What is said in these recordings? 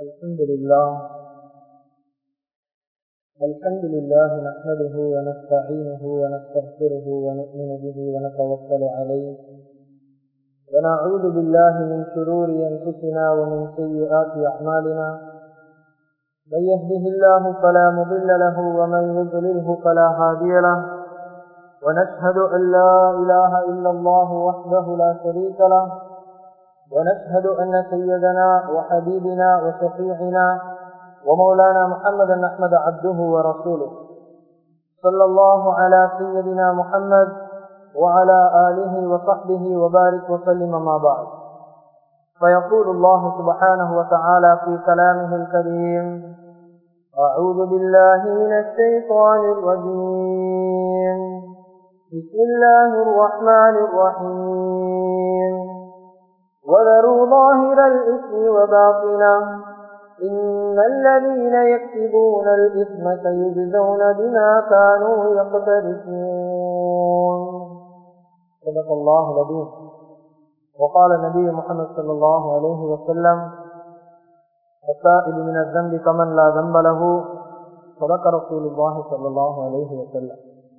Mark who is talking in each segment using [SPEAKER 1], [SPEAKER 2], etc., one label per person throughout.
[SPEAKER 1] الحمد لله الحمد لله نحمده ونستعينه ونستغفره ونؤمن به ونتوكل عليه ونعوذ بالله من شرور أنفسنا ومن سيئات أعمالنا من يهده الله فلا مضل له ومن يضلله فلا هادي له ونشهد أن لا إله إلا الله وحده لا شريك له ونشهد أن سيدنا وحبيبنا وشفيعنا ومولانا محمدا أحمد عبده ورسوله صلى الله على سيدنا محمد وعلى آله وصحبه وبارك وسلم ما بعد فيقول الله سبحانه وتعالى في كلامه الكريم أعوذ بالله من الشيطان الرجيم بسم الله الرحمن الرحيم وذروا ظاهر الإثم وباطنه إن الذين يكسبون الإثم سيجزون بما كانوا يقترفون صدق الله العظيم وقال النبي محمد صلى الله عليه وسلم السائل من الذنب كمن لا ذنب له صدق رسول الله صلى الله عليه وسلم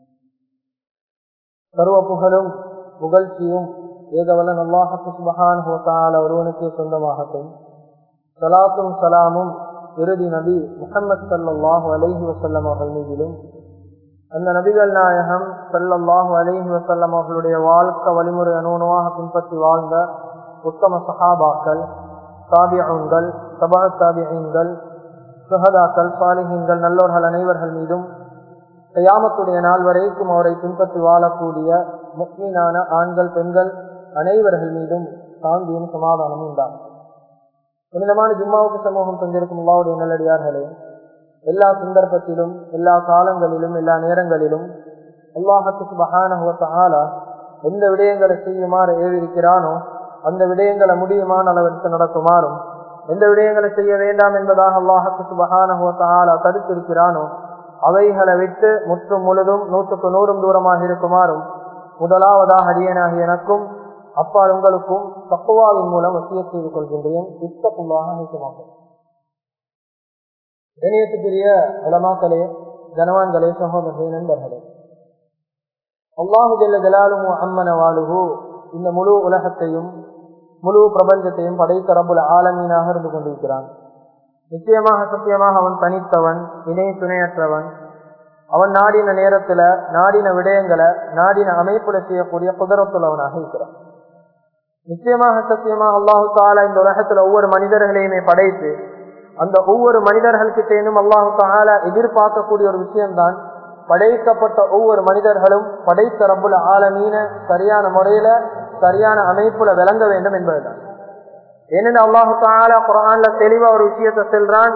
[SPEAKER 1] சர்வ புகழும் புகழ்ச்சியும் ஏகவலன் அல்லாஹத்து சுபஹான் ஒருவனுக்கே சொந்தமாகட்டும் சலாத்தும் சலாமும் இறுதி நபி முகமது சல்லாஹு அலஹி வசல்லம் அவர்கள் மீதிலும் அந்த நபிகள் நாயகம் சல்லல்லாஹு அலஹி வசல்லம் அவர்களுடைய வாழ்க்கை வழிமுறை அனுகுணமாக பின்பற்றி வாழ்ந்த உத்தம சஹாபாக்கள் தாபியங்கள் சபா தாபியங்கள் சுகதாக்கள் சாலிஹீன்கள் நல்லோர்கள் அனைவர்கள் மீதும் தயாமத்துடைய நாள் வரைக்கும் அவரை பின்பற்றி வாழக்கூடிய முக்மீனான ஆண்கள் பெண்கள் அனைவர்கள் மீதும் சாந்தியும் சமாதானமும் உண்டாகும் புனிதமான ஜிம்மாவுக்கு சமூகம் தந்திருக்கும் அல்லாவுடைய நல்லடியார்களே எல்லா சந்தர்ப்பத்திலும் எல்லா காலங்களிலும் எல்லா நேரங்களிலும் அல்லாஹத்துக்கு மகானகுவத்தால எந்த விடயங்களை செய்யுமாறு ஏவிருக்கிறானோ அந்த விடயங்களை முடியுமான அளவிற்கு நடக்குமாறும் எந்த விடயங்களை செய்ய வேண்டாம் என்பதாக அல்லாஹத்துக்கு மகானகுவத்தால தடுத்திருக்கிறானோ அவைகளை விட்டு முற்றும் முழுதும் நூற்றுக்கு நூறும் தூரமாக இருக்குமாறும் முதலாவதாக அடியனாகி எனக்கும் அப்பால் உங்களுக்கும் தக்குவாவின் மூலம் வசிய செய்து கொள்கின்றேன் இத்தக்குள்ளாக நீக்கமாகும் இணையத்துக்குரிய உலமாக்களே கனவான்களே சகோதரர்களே நண்பர்களே அல்லாஹு ஜல்ல ஜலாலுமு அம்மன வாழுகு இந்த முழு உலகத்தையும் முழு பிரபஞ்சத்தையும் படைத்த ரபுல ஆலமீனாக இருந்து கொண்டிருக்கிறான் நிச்சயமாக சத்தியமாக அவன் தனித்தவன் இணை துணையற்றவன் அவன் நாடின நேரத்துல நாடின விடயங்களை நாடின அமைப்புல செய்யக்கூடிய குதிரத்துள்ளவனாக இருக்கிறான் நிச்சயமாக சத்தியமாக அல்லாஹு தாலா இந்த உலகத்துல ஒவ்வொரு மனிதர்களையுமே படைத்து அந்த ஒவ்வொரு மனிதர்கள்கிட்டேனும் அல்லாஹு தாலா எதிர்பார்க்கக்கூடிய ஒரு விஷயம்தான் படைக்கப்பட்ட ஒவ்வொரு மனிதர்களும் படைத்த ரப்புல ஆலமீன சரியான முறையில சரியான அமைப்புல விளங்க வேண்டும் என்பதுதான் ஏனென்று அல்லாஹு தாலா குரான்ல தெளிவா ஒரு விஷயத்தை செல்றான்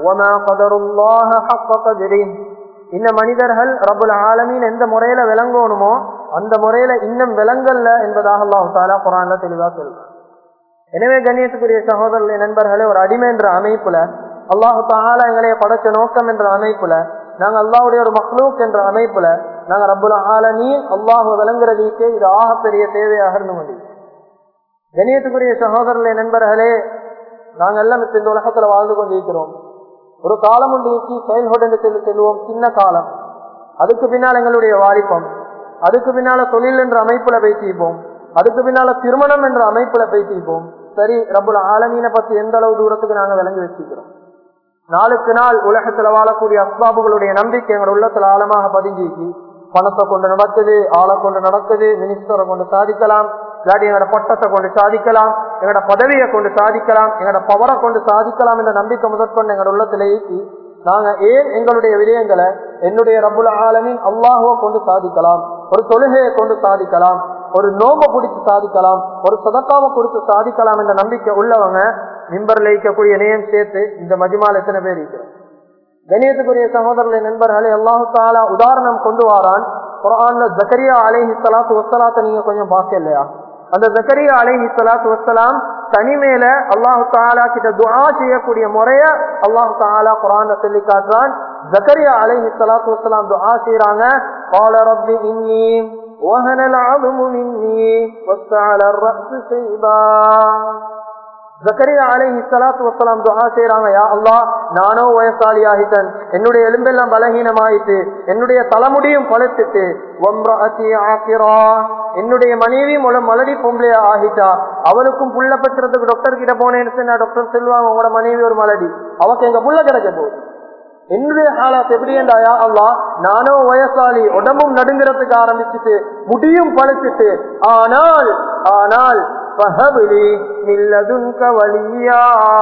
[SPEAKER 1] இந்த மனிதர்கள் ரபுல் ஆலமீன் எந்த முறையில விளங்கணுமோ அந்த முறையில இன்னும் விளங்கல்ல என்பதாக அல்லாஹு தாலா குரான்ல தெளிவா சொல்றான் எனவே கண்ணியத்துக்குரிய சகோதரர்களின் நண்பர்களே ஒரு அடிமை என்ற அமைப்புல அல்லாஹு தாலா எங்களைய படைச்ச நோக்கம் என்ற அமைப்புல நாங்க அல்லாவுடைய ஒரு மக்ளூக் என்ற அமைப்புல நாங்க ரபுல் ஆலமீன் அல்லாஹு விளங்குறதுக்கு இது ஆகப்பெரிய தேவையாக இருந்து முடியும் கணியத்துக்குரிய சகோதரர்களே நண்பர்களே நாங்கள் எல்லாம் இந்த உலகத்துல வாழ்ந்து கொண்டிருக்கிறோம் ஒரு காலம் ஒன்று சைல்ட்ஹுட் என்று சொல்லி செல்வோம் சின்ன காலம் அதுக்கு பின்னால் எங்களுடைய வாலிப்பம் அதுக்கு பின்னால தொழில் என்ற அமைப்புல பேசிப்போம் அதுக்கு பின்னால திருமணம் என்ற அமைப்புல பேசிப்போம் சரி ரபுல் ஆலமீனை பத்தி எந்த அளவு தூரத்துக்கு நாங்க விளங்கி வச்சுக்கிறோம் நாளுக்கு நாள் உலகத்துல வாழக்கூடிய அஸ்பாபுகளுடைய நம்பிக்கை எங்களோட உள்ளத்துல ஆழமாக பதிஞ்சிச்சு பணத்தை கொண்டு நடக்குது ஆளை கொண்டு நடக்குது மினிஸ்டரை கொண்டு சாதிக்கலாம் இல்லாட்டி எங்களோட பட்டத்தை கொண்டு சாதிக்கலாம் எங்களோட பதவியை கொண்டு சாதிக்கலாம் எங்களோட பவரை கொண்டு சாதிக்கலாம் என்ற நம்பிக்கை முதற்கொண்டு எங்களோட உள்ளத்துல ஏற்றி நாங்க ஏன் எங்களுடைய விடயங்களை என்னுடைய ரபுல் ஆலமின் அல்லாஹுவை கொண்டு சாதிக்கலாம் ஒரு தொழுகையை கொண்டு சாதிக்கலாம் ஒரு நோம்பை பிடிச்சு சாதிக்கலாம் ஒரு சதக்காவை கொடுத்து சாதிக்கலாம் என்ற நம்பிக்கை உள்ளவங்க மிம்பர்ல இருக்கக்கூடிய நேயம் சேர்த்து இந்த மஜிமால் எத்தனை பேர் இருக்கிறோம் கணியத்துக்குரிய சகோதரர்களை நண்பர்களே அல்லாஹு தாலா உதாரணம் கொண்டு வாரான் குரான்ல ஜக்கரியா அலைஹி சலாத்து வசலாத்த நீங்க கொஞ்சம் பார்க்க இல்லையா அந்த ஜக்கரியா அலைஹி சலாத்து வசலாம் தனிமேல அல்லாஹு தாலா கிட்ட துஆ செய்யக்கூடிய முறைய அல்லாஹு தாலா குரான்ல சொல்லி காட்டுறான் ஜக்கரியா அலைஹி சலாத்து வசலாம் துஆ செய்யறாங்க قال رب إني وهن العظم مني واستعل الرأس شيبا ஜக்கரியா அலைஹி ஸலாத்து வஸ்ஸலாம் துஆ செய்றாங்க யா அல்லாஹ் நானோ வயசாளி ஆகிட்டேன் என்னுடைய எலும்பெல்லாம் பலகீனமாயிட்டு என்னுடைய தலைமுடியும் பழுத்துட்டு வம்ரஅதி ஆகிரா என்னுடைய மனைவி முள மலடி பொம்பளையா ஆகிட்டா அவளுக்கும் புள்ள பெற்றதுக்கு டாக்டர் கிட்ட போனேன்னு சொன்னா டாக்டர் செல்வாங்க உங்களோட மனைவி ஒரு மலடி அவக்கு எங்க புள்ள கிடைக்க போகுது என்னுடைய ஹாலாத் எப்படி என்றாயா அல்லா நானோ வயசாளி உடம்பும் நடுங்கிறதுக்கு ஆரம்பிச்சுட்டு முடியும் பழுத்துட்டு ஆனால் ஆனால் ஃபஹப்லி மின் லதுன்க வலியா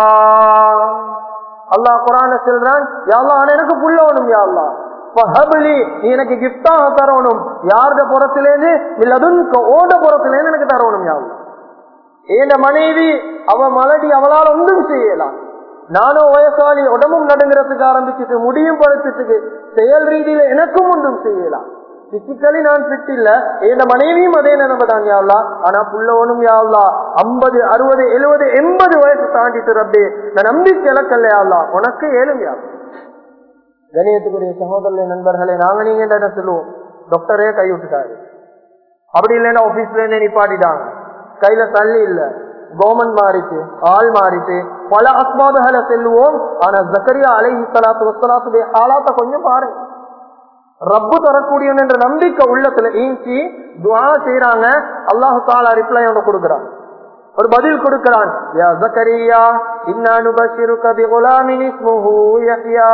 [SPEAKER 1] அல்லாஹ் குரான சொல்றான் யா அல்லாஹ் ஆனா எனக்கு புள்ள வேணும் யா அல்லாஹ் ஃபஹப்லி நீ எனக்கு கிஃப்டாக தரணும் யாருட புறத்திலேருந்து மில்லதுன்க ஓட புறத்திலேருந்து எனக்கு தரணும் யா அல்லாஹ் ஏண்ட மனைவி அவ மலடி அவளால் ஒன்றும் செய்யலாம் நானும் வயசாளி உடம்பும் நடுங்கிறதுக்கு ஆரம்பிச்சுட்டு முடியும் படுத்துட்டு செயல் ரீதியில எனக்கும் ஒன்றும் செய்யலாம் பிசிக்கலி நான் ஃபிட் இல்ல என் மனைவியும் அதே நினைவு தான் யாவ்லா ஆனா புள்ளவனும் யாவ்லா ஐம்பது அறுபது எழுபது எண்பது வயசு தாண்டிட்டு ரப்பே நான் நம்பிக்கை இலக்கல்ல யாவ்லா உனக்கு ஏழும் யா கணியத்துக்குரிய சகோதர நண்பர்களே நாங்க நீங்க என்ன சொல்லுவோம் டாக்டரே கை விட்டுட்டாரு அப்படி இல்லைன்னா ஆபீஸ்ல இருந்தே நிப்பாட்டிட்டாங்க கையில தள்ளி இல்ல கவர்மெண்ட் மாறிட்டு ஆள் மாறிட்டு பல அஸ்மாதுகளை செல்லுவோம் ஆனா ஜக்கரியா அலைஹி சலாத்து வசலாத்துடைய ஆளாத்த கொஞ்சம் பாருங்க ரப்பு தரக்கூடியவன் என்ற நம்பிக்கை உள்ளத்துல ஈஞ்சி துவா செய்யறாங்க அல்லாஹு தாலா ரிப்ளை அவங்க கொடுக்குறான் ஒரு பதில் கொடுக்கிறான் யா ஜக்கரியா இன்னா நுபஷிருக பிகுலாமின் இஸ்முஹு யஹ்யா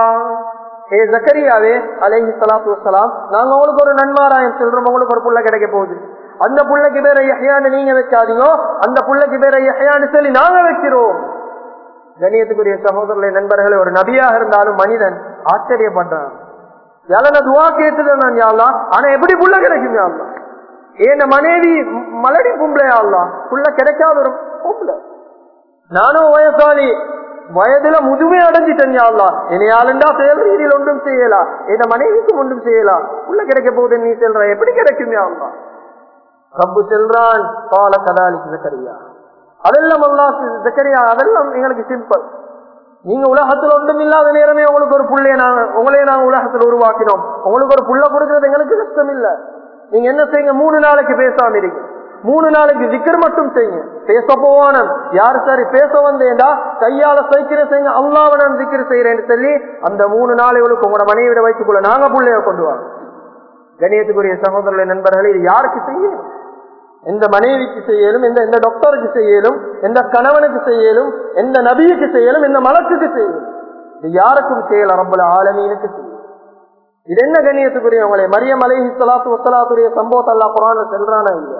[SPEAKER 1] ஏ ஜக்கரியாவே அலைஹி ஸலாத்து வஸ்ஸலாம் நாங்க உங்களுக்கு ஒரு நன்மாராயம் சொல்றோம் உங்களுக்கு ஒரு புள்ள கிடைக்க போகுது அந்த புள்ளைக்கு பேரை யஹ்யான்னு நீங்க வச்சாதீங்க அந்த புள்ளைக்கு பேரை யஹ்யான்னு சொல்லி நாங்க வைக்கிறோம் கணியத்துக்குரிய சகோதரர்களை நண்பர்களே ஒரு நபியாக இருந்தாலும் மனிதன் ஆச்சரியப்படுறான் யாரும் துவா கேட்டது நான் யாழ்லாம் ஆனா எப்படி புள்ள கிடைக்கும் யாழ்லாம் ஏன் மனைவி மலடி பொம்பளை ஆள்லாம் புள்ள கிடைக்காத ஒரு பொம்பளை நானும் வயசாளி வயதுல முதுமை அடைஞ்சிட்டேன் யாழ்லாம் என்னையாளுண்டா செயல் ரீதியில் ஒன்றும் செய்யலாம் என் மனைவிக்கும் ஒன்றும் செய்யலாம் புள்ள கிடைக்க போகுது நீ செல்ற எப்படி கிடைக்கும் யாழ்லாம் ரப்பு செல்றான் கால கதாலிக்கு ஜக்கரியா அதெல்லாம் அல்லா ஜக்கரியா அதெல்லாம் எங்களுக்கு சிம்பிள் நீங்க உலகத்துல ஒன்றும் இல்லாத நேரமே உங்களுக்கு ஒரு புள்ளைய நாங்க உங்களையே நாங்க உலகத்துல உருவாக்கினோம் உங்களுக்கு ஒரு புள்ள கொடுக்கறது எங்களுக்கு கஷ்டம் இல்ல நீங்க என்ன செய்யுங்க மூணு நாளைக்கு பேசாம இருங்க மூணு நாளைக்கு திக்கர் மட்டும் செய்யுங்க பேச போவான யார் சரி பேச வந்தேன்டா கையால சைக்கிற செய்யுங்க அல்லாவ நான் திக்கர் செய்யறேன்னு சொல்லி அந்த மூணு நாளைகளுக்கு உங்களோட மனைவிட வைத்துக்குள்ள நாங்க புள்ளைய கொண்டு வாங்க கணியத்துக்குரிய சகோதரர்களை நண்பர்களே இது யாருக்கு செய்யணும் எந்த மனைவிக்கு செய்யலும் எந்த எந்த டாக்டருக்கு செய்யலும் எந்த கணவனுக்கு செய்யலும் எந்த நபியுக்கு செய்யலும் எந்த மலக்குக்கு செய்யலும் இது யாருக்கும் செய்யல ரப்பல ஆலமீனுக்கு செய்யும் இது என்ன கண்ணியத்துக்குரியவங்களே மரியம் அலைஹி சலாத்து வசலாத்துடைய சம்பவத்தை அல்லா குரான செல்றானா இல்லையா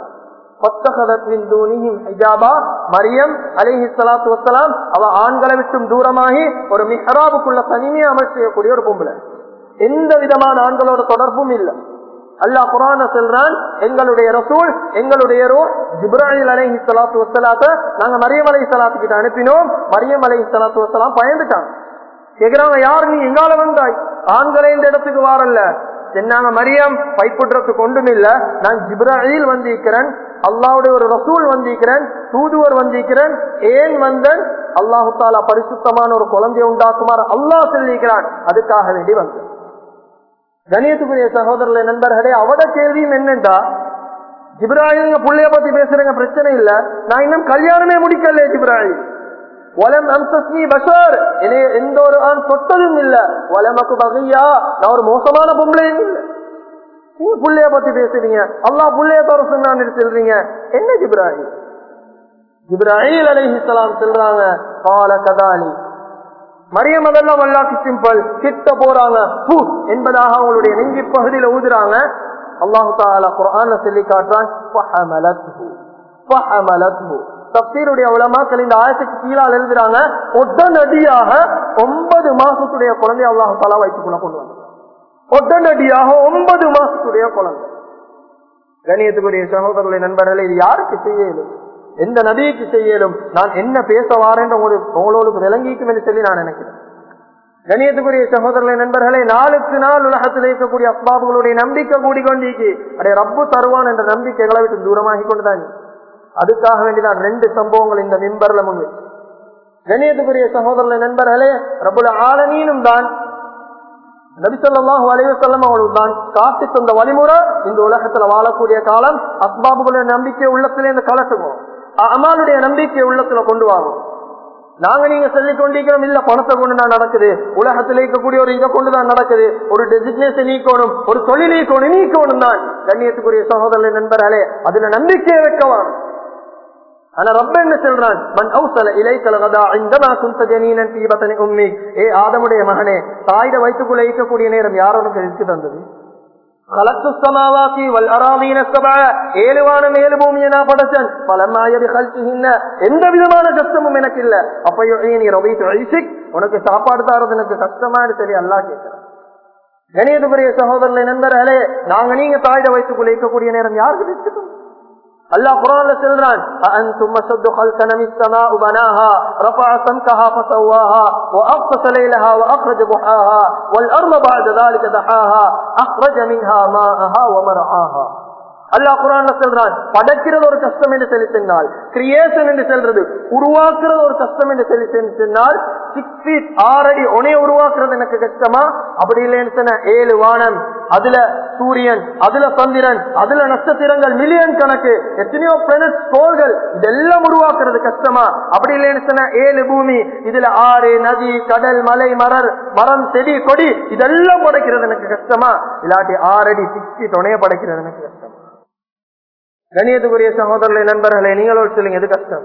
[SPEAKER 1] மரியம் அலிஹி சலாத்து வசலாம் அவ ஆண்களை விட்டும் தூரமாகி ஒரு மிஹராபுக்குள்ள தனிமையை அமைச்சக்கூடிய ஒரு பொம்பளை எந்த விதமான ஆண்களோட தொடர்பும் இல்லை அல்லாஹ் குரான செல்றான் எங்களுடைய ரசூல் எங்களுடைய ஜிப்ராஹில் அலைஹி சலாத்து வசலாத்த நாங்க மரியம் அலை சலாத்து கிட்ட அனுப்பினோம் மரியம் அலை சலாத்து வசலாம் பயந்துட்டாங்க கேக்குறாங்க யார் நீ எங்கால வந்தாய் ஆண்களே இந்த இடத்துக்கு வாரல்ல சென்னாங்க மரியம் பைப்புற்றத்துக்கு ஒன்றும் இல்ல நான் ஜிப்ராஹில் வந்திருக்கிறேன் அல்லாவுடைய ஒரு ரசூல் வந்திருக்கிறேன் தூதுவர் வந்திருக்கிறேன் ஏன் வந்தன் அல்லாஹு தாலா பரிசுத்தமான ஒரு குழந்தையை உண்டாக்குமாறு அல்லாஹ் சொல்லியிருக்கிறான் அதுக்காக வேண்டி வந்தேன் கணியத்துக்குரிய சகோதரர்களே நண்பர்களே அவட கேள்வியும் என்னண்டா ஜிப்ராஹிம் புள்ளைய பத்தி பேசுறேங்க பிரச்சனை இல்ல நான் இன்னும் கல்யாணமே முடிக்கல ஜிப்ராஹிம் வலம் அம்சஸ்மி பஷர் என்னைய எந்த ஒரு ஆண் தொட்டதும் இல்ல வலமக்கு பகையா நான் ஒரு மோசமான பொம்பளையும் இல்ல நீங்க புள்ளைய பத்தி பேசுறீங்க அல்லா புள்ளைய தர சொன்னான்னு சொல்றீங்க என்ன ஜிப்ராஹிம் ஜிப்ராஹில் அலைஹிஸ்லாம் சொல்றாங்க கால கதாலி மரியம் அதெல்லாம் அல்லாக்கு சிம்பிள் கிட்ட போறாங்க பூ என்பதாக அவங்களுடைய நெஞ்சி பகுதியில ஊதுறாங்க அல்லாஹு தாலா குரான் சொல்லி காட்டுறான் தப்சீருடைய உலமாக்கள் இந்த ஆயத்துக்கு கீழால் எழுதுறாங்க உடனடியாக ஒன்பது மாசத்துடைய குழந்தை அல்லாஹு தாலா வயிற்றுக்குள்ள கொண்டு வந்தாங்க உடனடியாக ஒன்பது மாசத்துடைய குழந்தை கணியத்துக்குரிய சகோதரர்களை நண்பர்களே இது யாருக்கு செய்யலும் எந்த நதிக்கு செய்யலும் நான் என்ன பேச வாரேன் உங்களோடு விளங்கிக்கும் என்று சொல்லி நான் நினைக்கிறேன் கணியத்துக்குரிய சகோதரர்களை நண்பர்களே நாளுக்கு நாள் உலகத்தில் இருக்கக்கூடிய அஸ்பாபுகளுடைய நம்பிக்கை கூடிக்கொண்டிருக்கு அடைய ரப்பு தருவான் என்ற நம்பிக்கை எங்களை விட்டு தூரமாகி கொண்டுதான் அதுக்காக வேண்டிதான் ரெண்டு சம்பவங்கள் இந்த மிம்பர்ல முன்வை கணியத்துக்குரிய சகோதரர்களை நண்பர்களே ரபுல ஆலமீனும் தான் நபிசல்லாஹு அலைவசல்லம் அவர்கள் தான் காட்டி தந்த வழிமுறை இந்த உலகத்துல வாழக்கூடிய காலம் அஸ்பாபுகளுடைய நம்பிக்கை உள்ளத்திலே இந்த கலட்டுவோம் அமாலுடைய நம்பிக்கை உள்ளத்துல கொண்டு வாங்கும் நாங்க நீங்க சொல்லிக் கொண்டிருக்கிறோம் இல்ல பணத்தை கொண்டு தான் நடக்குது உலகத்தில் இருக்கக்கூடிய ஒரு இதை கொண்டுதான் நடக்குது ஒரு டெசிக்னேஷன் நீக்கணும் ஒரு தொழில் நீக்கணும் நீக்கணும் தான் கண்ணியத்துக்குரிய சகோதர நண்பர்களே அதுல நம்பிக்கையை வைக்கவான் ஆனா ரப்ப என்ன சொல்றான் மன் அவுசல இலைக்கல கதா இந்தமா குந்த ஜனீனன் தீபத்தனை உம்மி ஏ ஆதமுடைய மகனே தாயிட வயிற்றுக்குள்ள ஈக்கக்கூடிய நேரம் யார் உனக்கு இருக்கு தந்தது கலத்து சமாவாக்கி வல் அராமீன சபா ஏழுவானம் ஏழு பூமியை நான் படைச்சன் பலமாயது கல்ச்சுகின்ன எந்த விதமான கஷ்டமும் எனக்கு இல்ல அப்பையோ நீ ரவி ஐசிக் உனக்கு சாப்பாடு தாரது எனக்கு கஷ்டமானு சரி அல்லா கேட்கிறேன் கணியத்துக்குரிய சகோதரர்களை நண்பர்களே நாங்க நீங்க தாயிட வயிற்றுக்குள்ள இருக்கக்கூடிய நேரம் யாருக்கு நிச்சயம் அல்லாஹ் குரான்ல சொல்றான் أأنتم أشد خلقا من السماء بناها رفع سمكها فسواها وأغطش ليلها وأخرج ضحاها والأرض بعد ذلك دحاها أخرج منها ماءها ومرعاها அல்லாஹ் குரான்ல சொல்றான் படைக்கிறது ஒரு கஷ்டம் என்று சொல்லி சொன்னால் கிரியேஷன் என்று சொல்றது உருவாக்குறது ஒரு கஷ்டம் என்று சொல்லி சொன்னால் சிக்ஸ் ஃபீட் ஆறு அடி உனைய உருவாக்குறது எனக்கு கஷ்டமா அப்படி இல்லைன்னு சொன்ன ஏழு வானம் அதுல சூரியன் அதுல சந்திரன் அதுல நட்சத்திரங்கள் மில்லியன் கணக்கு எத்தனையோ பிளானட் கோள்கள் இதெல்லாம் உருவாக்குறது கஷ்டமா அப்படி இல்லைன்னு சொன்ன ஏழு பூமி இதுல ஆறு நதி கடல் மலை மரர் மரம் செடி கொடி இதெல்லாம் படைக்கிறது எனக்கு கஷ்டமா இல்லாட்டி ஆறு அடி சிக்ஸ் ஃபீட் உனைய படைக்கிறது எனக்கு கஷ்டமா கணியத்துக்குரிய சகோதரர்களை நண்பர்களே நீங்களோடு சொல்லுங்க எது கஷ்டம்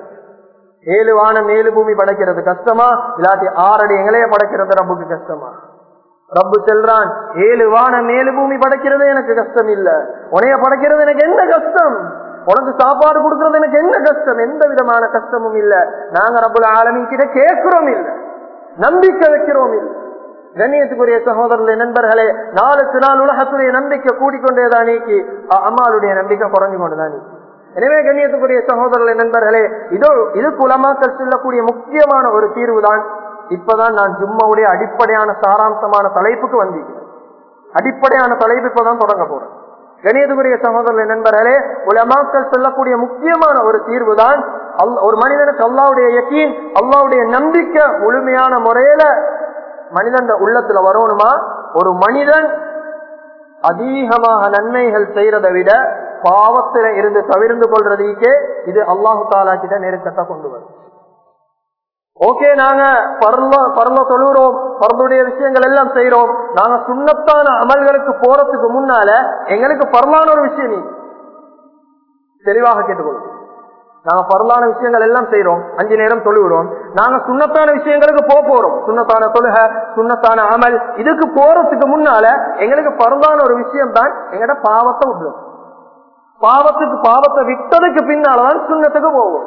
[SPEAKER 1] ஏழு வானம் ஏழு பூமி படைக்கிறது கஷ்டமா இல்லாட்டி ஆறடி எங்களைய படைக்கிறது ரப்புக்கு கஷ்டமா ரப்பு செல்றான் ஏழு வானம் ஏழு பூமி படைக்கிறது எனக்கு கஷ்டம் இல்ல உனைய படைக்கிறது எனக்கு என்ன கஷ்டம் உனக்கு சாப்பாடு கொடுக்கறது எனக்கு என்ன கஷ்டம் எந்த விதமான கஷ்டமும் இல்ல நாங்க ரப்புல ஆலமின் கிட்ட கேட்கிறோம் இல்ல நம்பிக்கை வைக்கிறோம் இல்ல கண்ணியத்துக்குரிய சகோதரர்களே நண்பர்களே நாளுக்கு நாள் உலகத்துடைய நம்பிக்கை கூடிக்கொண்டேதான் நீக்கி அம்மாளுடைய நம்பிக்கை குறைஞ்சு கொண்டுதான் நீக்கி எனவே கண்ணியத்துக்குரிய சகோதரர்களே நண்பர்களே இதோ இதுக்கு உலமாக்கள் சொல்லக்கூடிய முக்கியமான ஒரு தீர்வு தான் இப்பதான் நான் ஜும்மாவுடைய அடிப்படையான சாராம்சமான தலைப்புக்கு வந்திருக்கிறேன் அடிப்படையான தலைப்பு இப்பதான் தொடங்க போறேன் கணியத்துக்குரிய சகோதரர்களே நண்பர்களே உலமாக்கள் சொல்லக்கூடிய முக்கியமான ஒரு தீர்வு தான் ஒரு மனிதனுக்கு அல்லாவுடைய யக்கீன் அல்லாவுடைய நம்பிக்கை முழுமையான முறையில மனிதன் உள்ளத்துல வரணுமா ஒரு மனிதன் அதிகமாக நன்மைகள் செய்யறதை விட பாவத்தில இருந்து தவிர்ந்து கொள்றதுக்கே இது அல்லாஹு தாலா கிட்ட நெருக்கத்தை கொண்டு வரும் ஓகே நாங்க பரல பரல தொழுகிறோம் பரலுடைய விஷயங்கள் எல்லாம் செய்யறோம் நாங்க சுண்ணத்தான அமல்களுக்கு போறதுக்கு முன்னால எங்களுக்கு பரலான ஒரு விஷயம் நீ தெளிவாக கேட்டுக்கொள்ளும் நாங்க பரலான விஷயங்கள் எல்லாம் செய்யறோம் அஞ்சு நேரம் தொழுகிறோம் நாங்க சுண்ணத்தான விஷயங்களுக்கு போக போறோம் சுண்ணத்தான தொழுக சுண்ணத்தான அமல் இதுக்கு போறதுக்கு முன்னால எங்களுக்கு பரலான ஒரு விஷயம் தான் எங்கட பாவத்தை விடும் பாவத்துக்கு பாவத்தை விட்டதுக்கு பின்னாலதான் சுண்ணத்துக்கு போவோம்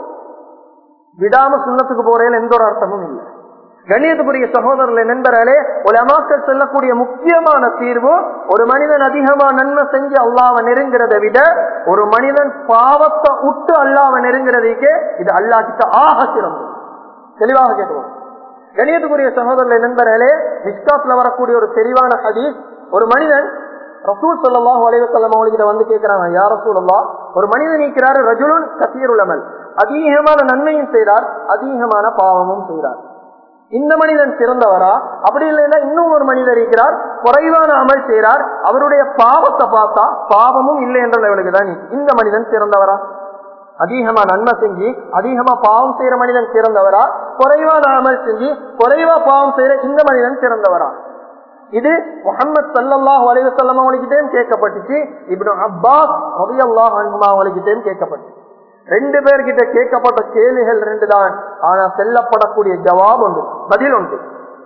[SPEAKER 1] விடாம சுண்ணத்துக்கு போறேன் எந்த ஒரு அர்த்தமும் இல்லை கண்ணியத்துக்குரிய சகோதரர்களை நண்பர்களே உலமாக்கள் சொல்லக்கூடிய முக்கியமான தீர்வு ஒரு மனிதன் அதிகமா நன்மை செஞ்சு அல்லாவை நெருங்கிறத விட ஒரு மனிதன் பாவத்தை விட்டு அல்லாவை நெருங்கிறதுக்கே இது அல்லா கிட்ட ஆக சிறந்தது தெளிவாக கேட்டுவோம் கணியத்துக்குரிய சகோதரர்களை நண்பர்களே மிஸ்காத்ல வரக்கூடிய ஒரு தெளிவான ஹதீஸ் ஒரு மனிதன் ரசூல் சல்லாஹூ அலைவசல்லம் அவங்ககிட்ட வந்து கேட்கிறாங்க யார் ரசூல் அல்லா ஒரு மனிதன் நீக்கிறாரு ரஜுலுன் கசீருலமல் அதிகமான நன்மையும் செய்கிறார் அதிகமான பாவமும் செய்கிறார் இந்த மனிதன் சிறந்தவரா அப்படி இல்லைன்னா இன்னும் ஒரு மனிதர் இருக்கிறார் குறைவான அமல் செய்கிறார் அவருடைய பாவத்தை பார்த்தா பாவமும் இல்லை என்ற லெவலுக்கு தான் இந்த மனிதன் சிறந்தவரா அதிகமா நன்மை செஞ்சு அதிகமா பாவம் செய்யற மனிதன் சிறந்தவரா குறைவான அமல் செஞ்சு குறைவா பாவம் செய்யற இந்த மனிதன் சிறந்தவரா இது முகமது சல்லாஹ் அலைவசல்லம் அவங்களுக்கிட்டேயும் கேட்கப்பட்டுச்சு இப்படி அப்பாஸ் ரவி அல்லாஹ் அவங்களுக்கிட்டேயும் கேட்கப்பட்டுச்சு ரெண்டு பேர்கிட்ட கேட்கப்பட்ட கேள்விகள் ரெண்டு தான் ஆனா செல்லப்படக்கூடிய ஜவாப் உண்டு பதில் உண்டு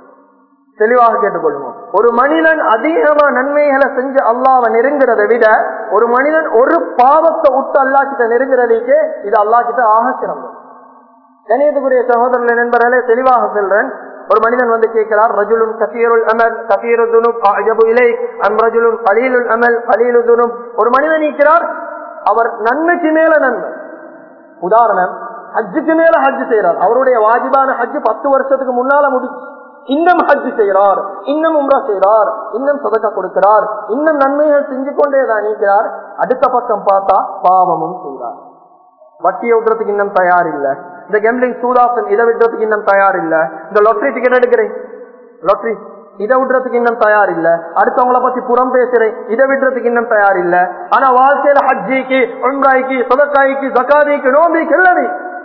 [SPEAKER 1] தெளிவாக கேட்டுக்கொள்ளுவோம் ஒரு மனிதன் அதிகமா நன்மைகளை செஞ்சு அல்லாவை நெருங்கிறத விட ஒரு மனிதன் ஒரு பாவத்தை விட்டு அல்லா கிட்ட நெருங்கிறதுக்கே இது அல்லா கிட்ட ஆக சிறந்தது கணியத்துக்குரிய சகோதரர்களை நண்பர்களே தெளிவாக சொல்றேன் ஒரு மனிதன் வந்து கேட்கிறார் ரஜுலுன் கசீருல் அமல் கசீரு துனுப் அஜபு இலை அம் ரஜுலுன் கலீலுல் அமல் கலீலு துனுப் ஒரு மனிதன் இருக்கிறார் அவர் நன்மைக்கு மேல நன்மை உதாரணம் ஹஜ்ஜுக்கு மேல ஹஜ் செய்யறார் அவருடைய வாஜிபான ஹஜ் பத்து வருஷத்துக்கு முன்னால முடிச்சு இன்னும் ஹஜ் செய்யறார் இன்னும் உம்ரா செய்யறார் இன்னும் சதக்க கொடுக்கிறார் இன்னும் நன்மைகள் செஞ்சு கொண்டேதான் நீக்கிறார் அடுத்த பக்கம் பார்த்தா பாவமும் செய்கிறார் வட்டியை விடுறதுக்கு இன்னும் தயார் இல்ல இந்த கெம்லிங் சூதாசன் இதை விடுறதுக்கு இன்னும் தயார் இல்ல இந்த லொட்டரி டிக்கெட் எடுக்கிறேன் லொட்டரி இதை விடுறதுக்கு இன்னும் தயார் இல்ல அடுத்தவங்கள பத்தி புறம் பேசுறேன் இதை விடுறதுக்கு இன்னும் தயார் இல்ல ஆனா வாழ்க்கையில ஹஜ்ஜிக்கு உம்ராய்க்கு சொதக்காய்க்கு ஜக்காதிக்கு நோம்பிக்கு எல்லாமே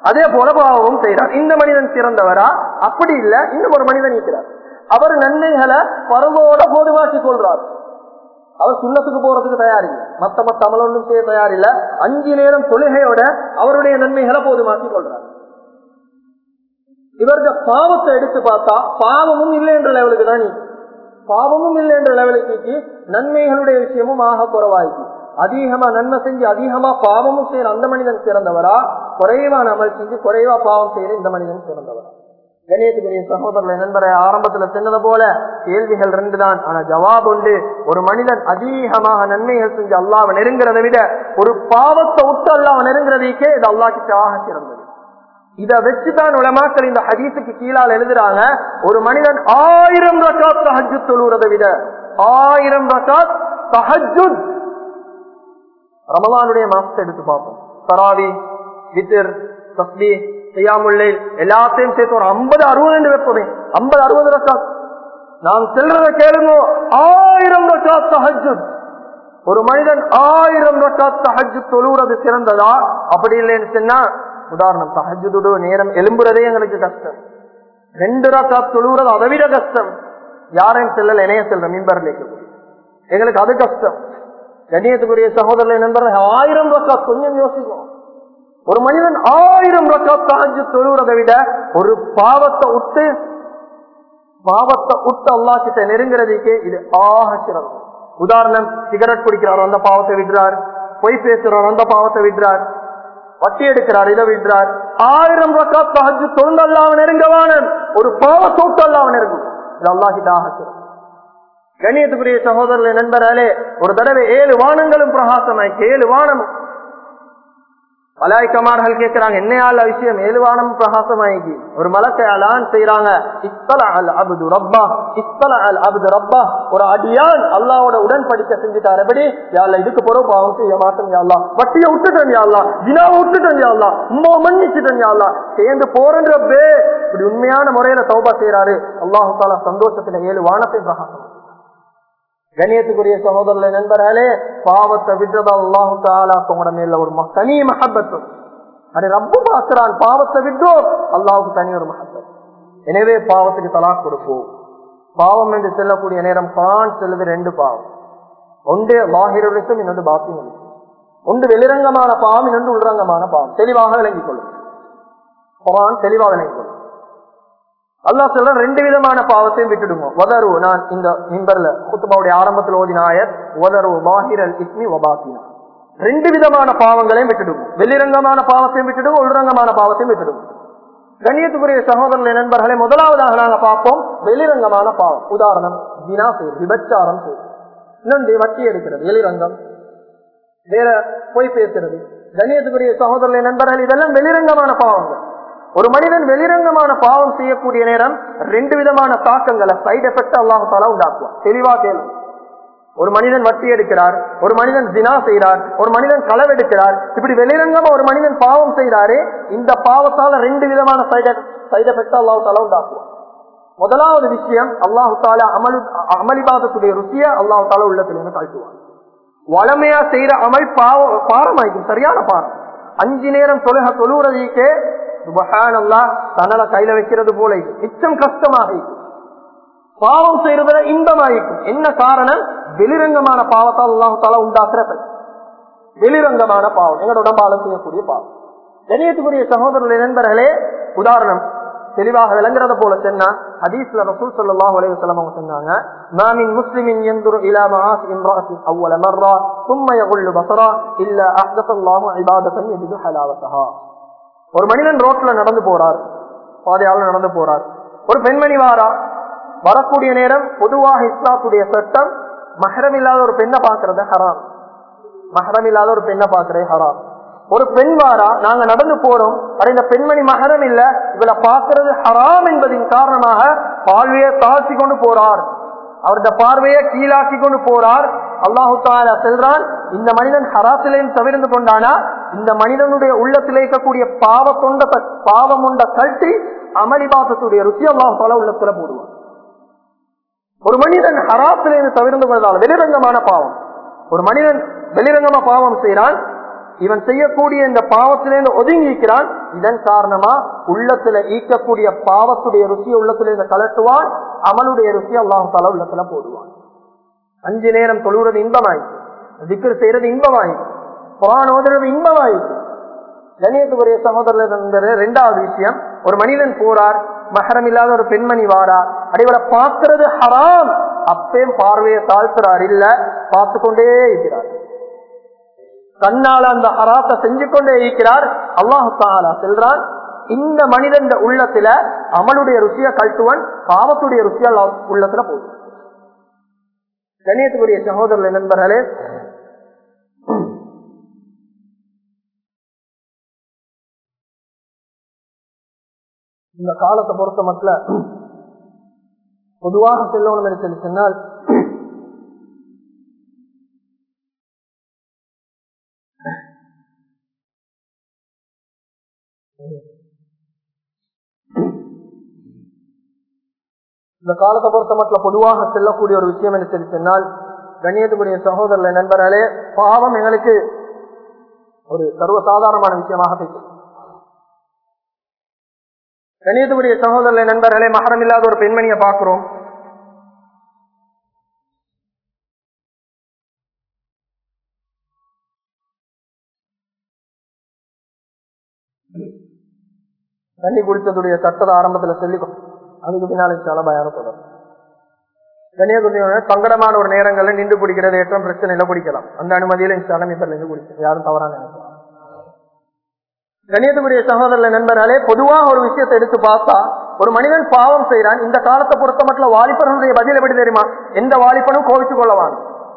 [SPEAKER 1] அதே போல பாவமும் செய்கிறார் இந்த மனிதன் சிறந்தவரா அப்படி இல்ல இன்னும் ஒரு மனிதன் இருக்கிறார் அவர் நன்மைகளை பருவோட போதுமாக்கிக் கொள்றார் அவர் சுண்ணத்துக்கு போறதுக்கு தயாரில்லை மத்த மத்த அமலொன்றும் செய்ய தயாரில்லை அஞ்சு நேரம் தொழுகையோட அவருடைய நன்மைகளை போதுமாக்கிக் கொள்றார் இவர்கள் பாவத்தை எடுத்து பார்த்தா பாவமும் இல்லை என்ற லெவலுக்கு தான் நீக்கி பாவமும் இல்லை என்ற லெவலுக்கு நீக்கி நன்மைகளுடைய விஷயமும் ஆக குறவாயிக்கு அதிகமா நன்மை செஞ்சு அதிகமா பாவமும் செய்யற அந்த மனிதன் சிறந்தவரா குறைவான அமல் செஞ்சு குறைவா பாவம் செய்யற இந்த மனிதன் சிறந்தவரா கணியத்துக்குரிய சகோதரர்களை நண்பரை ஆரம்பத்துல சொன்னது போல கேள்விகள் ரெண்டு தான் ஆனா ஜவாப் உண்டு ஒரு மனிதன் அதிகமாக நன்மைகள் செஞ்சு அல்லாவை நெருங்கிறதை விட ஒரு பாவத்தை விட்டு அல்லாவை நெருங்கிறதுக்கே இது அல்லா கிட்ட ஆக சிறந்தது இத வச்சுதான் உலமாக்கள் இந்த ஹதீஸுக்கு கீழால் எழுதுறாங்க ஒரு மனிதன் ஆயிரம் ரக்காத் தஹஜு தொழுறதை விட ஆயிரம் ரக்காத் தஹஜு ரமலானுடைய மாசத்தை எடுத்து பார்ப்போம் தராவி வித்திர் தஸ்பி செய்யாமுல்லை எல்லாத்தையும் சேர்த்து ஒரு ஐம்பது அறுபது என்று வைப்போமே ஐம்பது அறுபது ரக்காத் நாம் செல்றத கேளுங்க ஆயிரம் ரக்காத் தஹஜு ஒரு மனிதன் ஆயிரம் ரக்காத் தஹஜு தொழுறது சிறந்ததா அப்படி இல்லைன்னு சொன்னா உதாரணம் தஹஜுடு நேரம் எலும்புறதே எங்களுக்கு கஷ்டம் ரெண்டு ரக்காத் தொழுகிறது அதை விட கஷ்டம் யாரையும் செல்லல இணைய செல்ற மின்பரில் எங்களுக்கு அது கஷ்டம் கண்ணியத்துக்குரிய சகோதரர்கள் நண்பர்கள் ஆயிரம் ரக்காத் கொஞ்சம் யோசிக்கும் ஒரு மனிதன் ஆயிரம் ரக்காத் தஹஜு தொழுகிறதை விட ஒரு பாவத்தை விட்டு பாவத்தை விட்டு அல்லா கிட்ட நெருங்கிறதுக்கு இது ஆக சிறந்தது உதாரணம் சிகரெட் குடிக்கிறார் அந்த பாவத்தை விடுறார் பொய் பேசுறார் அந்த பாவத்தை விடுறார் வட்டி எடுக்கிறார் இதை விடுறார் ஆயிரம் ரக்காத் தஹஜு தொழுந்து அல்லாம நெருங்கவான ஒரு பாவத்தை விட்டு அல்லாம நெருங்கும் இது அல்லா கிட்ட ஆக சிறந்தது கண்ணியத்துக்குரிய சகோதரர்களே நண்பராலே ஒரு தடவை ஏழு வானங்களும் பிரகாசமாய்க்கு ஏழு வானமும் மலாய்க்கமார்கள் கேட்கிறாங்க என்னையால விஷயம் ஏழுவானம் பிரகாசமாயிக்கு ஒரு மலக்கையாலான் செய்யறாங்க இத்தல அல் அபுது ரப்பா இத்தல அல் அபுது ரப்பா ஒரு அடியான் அல்லாவோட உடன்படிக்கை செஞ்சுட்டார் எப்படி யாழ்ல இதுக்கு பிறகு பாவம் செய்ய மாட்டேன் யாழ்லா வட்டியை விட்டுட்டேன் யாழ்லா வினாவை விட்டுட்டேன் யாழ்லா உமா மன்னிச்சுட்டேன் யாழ்லா சேர்ந்து போறன்றப்பே இப்படி உண்மையான முறையில தௌபா செய்யறாரு அல்லாஹு தாலா சந்தோஷத்துல ஏழு வானத்தை பிரகாசம் கணியத்துக்குரிய சகோதரர்களை நண்பர்களே பாவத்தை விடுறதா அல்லாஹு தாலா உங்களோட மேல ஒரு தனி மஹபத்து அது ரப்பு பாக்குறான் பாவத்தை விட்டோம் அல்லாவுக்கு தனி ஒரு மஹபத் எனவே பாவத்துக்கு தலா கொடுப்போம் பாவம் என்று செல்லக்கூடிய நேரம் கான் செல்வது ரெண்டு பாவம் ஒன்று லாகிரலிசம் இன்னொன்று பாத்தியம் ஒன்று வெளிரங்கமான பாவம் இன்னொன்று உள்ரங்கமான பாவம் தெளிவாக விளங்கிக் கொள்ளும் குரான் தெளிவாக விளங்கிக் கொள்ளும் அல்லா சொல்ற ரெண்டு விதமான பாவத்தையும் விட்டுடுங்க வதரு நான் இந்த மிம்பர்ல குத்துபாவுடைய ஆரம்பத்தில் ஓதின ஆயத் வதரு பாஹிரல் இஸ்மி வபாக்கினா ரெண்டு விதமான பாவங்களையும் விட்டுடுங்க வெளிரங்கமான பாவத்தையும் விட்டுடுங்க உள்ரங்கமான பாவத்தையும் விட்டுடுங்க கண்ணியத்துக்குரிய சகோதரர்களை நண்பர்களை முதலாவதாக நாங்க பார்ப்போம் வெளிரங்கமான பாவம் உதாரணம் தினா செய்யும் விபச்சாரம் செய்யும் இன்னொன்று வட்டி எடுக்கிறது வெளிரங்கம் வேற பொய் பேசுறது கண்ணியத்துக்குரிய சகோதரர்களை நண்பர்கள் இதெல்லாம் வெளிரங்கமான பாவங்கள் ஒரு மனிதன் வெளிரங்கமான பாவம் செய்யக்கூடிய நேரம் ரெண்டு விதமான தாக்கங்களை சைடு எஃபெக்ட் அல்லாஹால உண்டாக்குவான் தெளிவா கேள்வி ஒரு மனிதன் வட்டி எடுக்கிறார் ஒரு மனிதன் தினா செய்கிறார் ஒரு மனிதன் களவெடுக்கிறார் இப்படி வெளிரங்கமா ஒரு மனிதன் பாவம் செய்கிறாரு இந்த பாவத்தால ரெண்டு விதமான சைடு சைடு எஃபெக்ட் அல்லாஹு தாலா உண்டாக்குவான் முதலாவது விஷயம் அல்லாஹு தாலா அமல் அமளிபாதத்துடைய ருசிய அல்லாஹு தாலா உள்ளத்திலிருந்து கழட்டுவான் வளமையா செய்யற அமல் பாவம் பாரமாய்க்கும் சரியான பாரம் அஞ்சு நேரம் தொழுக தொழுகிறதுக்கே சுபஹானல்லா தன்னல கையில வைக்கிறது போல மிச்சம் கஷ்டமாக பாவம் செய்யறதுல இன்பமாயிருக்கும் என்ன காரணம் வெளிரங்கமான பாவத்தால் அல்லாஹு தாலா உண்டாக்குற வெளிரங்கமான பாவம் எங்களோட உடம்பால செய்யக்கூடிய பாவம் கணியத்துக்குரிய சகோதரர்கள் நண்பர்களே உதாரணம் தெளிவாக விளங்குறத போல சொன்னா ஹதீஸ்ல ரசூல் ஸல்லல்லாஹு அலைஹி வஸல்லம் அவங்க சொன்னாங்க மா மின் முஸ்லிமின் யன்துரு இலா மஆசி இம்ராஅத்தி அவ்வல மர்ரா ثم يغل بصرا الا احدث الله عباده يجد حلاوتها ஒரு மனிதன் ரோட்ல நடந்து போறார் பாதையால நடந்து போறார் ஒரு பெண்மணி வாரா வரக்கூடிய நேரம் பொதுவாக இஸ்லாத்துடைய சட்டம் மஹரம் இல்லாத ஒரு பெண்ணை பாக்குறது ஹராம் மஹரம் இல்லாத ஒரு பெண்ணை பாக்குறது ஹராம் ஒரு பெண் வாரா நாங்க நடந்து போறோம் அது இந்த பெண்மணி மகரம் இல்ல இவளை பார்க்கிறது ஹராம் என்பதின் காரணமாக பார்வையை தாழ்த்தி கொண்டு போறார் அவருடைய பார்வையை கீழாக்கி கொண்டு போறார் அல்லாஹு தாலா செல்றான் இந்த மனிதன் ஹராத்திலையும் தவிர்ந்து கொண்டானா இந்த மனிதனுடைய உள்ளத்தில் இருக்கக்கூடிய பாவத்தொண்ட பாவம் உண்ட கல்ட்டி அமளிபாசத்துடைய ருசி அல்லாஹு தாலா உள்ளத்துல போடுவான் ஒரு மனிதன் ஹராத்திலிருந்து தவிர்ந்து கொண்டதால் வெளிரங்கமான பாவம் ஒரு மனிதன் வெளிரங்கமா பாவம் செய்யறான் இவன் செய்யக்கூடிய இந்த பாவத்திலிருந்து ஒதுங்கி இருக்கிறான் இதன் காரணமா உள்ளத்துல ஈக்கக்கூடிய பாவத்துடைய ருசியை உள்ளத்திலிருந்து கலட்டுவான் அமலுடைய ருசி அல்லாஹால உள்ளத்துல போடுவான் அஞ்சு நேரம் தொழுகிறது இன்பமாய் திக்கர் செய்யறது இன்பமாய் குரான் ஓதுறது இன்பமாய் கணியத்துக்குரிய சகோதரர் ரெண்டாவது விஷயம் ஒரு மனிதன் போறார் மகரம் இல்லாத ஒரு பெண்மணி வாரா அடிவரை பார்க்கிறது ஹராம் அப்பயும் பார்வையை தாழ்த்துறார் இல்ல பார்த்து கொண்டே இருக்கிறார் கண்ணால அந்த ஹராத்தை செஞ்சு கொண்டே இருக்கிறார் அல்லாஹு தாலா செல்றான் இந்த மனிதன் உள்ளத்துல அமலுடைய ருசிய கல்ட்டுவன் பாவத்துடைய ருசியா உள்ளத்துல போகுது கண்ணியத்துக்குரிய சகோதரர்கள் நண்பர்களே இந்த காலத்தை பொறுத்த மட்டும் பொதுவாக செல்லணும் என்று சொல்லி சொன்னால் இந்த காலத்தை பொறுத்த மட்டும் பொதுவாக செல்லக்கூடிய ஒரு விஷயம் என்று சொல்லி சொன்னால் கண்ணியத்துக்குரிய சகோதரர்கள் நண்பர்களே பாவம் எங்களுக்கு ஒரு சர்வசாதாரணமான விஷயமாக பேசும் கணியத்துடைய சகோதரர்களை நண்பர்களே மகரம் இல்லாத ஒரு பெண்மணியை பார்க்கிறோம் தண்ணி குடித்ததுடைய சட்டத்தை ஆரம்பத்துல சொல்லிக்கும் அதுக்கு பின்னால சால பயம் தொடரும் கன்னியாகுமரி சங்கடமான ஒரு நேரங்களில் நின்று குடிக்கிறது ஏற்றம் பிரச்சனை இல்லை குடிக்கலாம் அந்த அனுமதியில இன்ஷாலம் இப்ப நின்று குடிக்கலாம் யாரும் தவறான நினைக்கலாம் கணியத்துக்குரிய சகோதர நண்பர்களே பொதுவாக ஒரு விஷயத்தை எடுத்து பார்த்தா ஒரு மனிதன் பாவம் செய்யறான் இந்த காலத்தை பொறுத்த மட்டும் வாலிபர்களுடைய பதில் எப்படி தெரியுமா எந்த வாலிபனும் கோவிச்சு கொள்ளவான்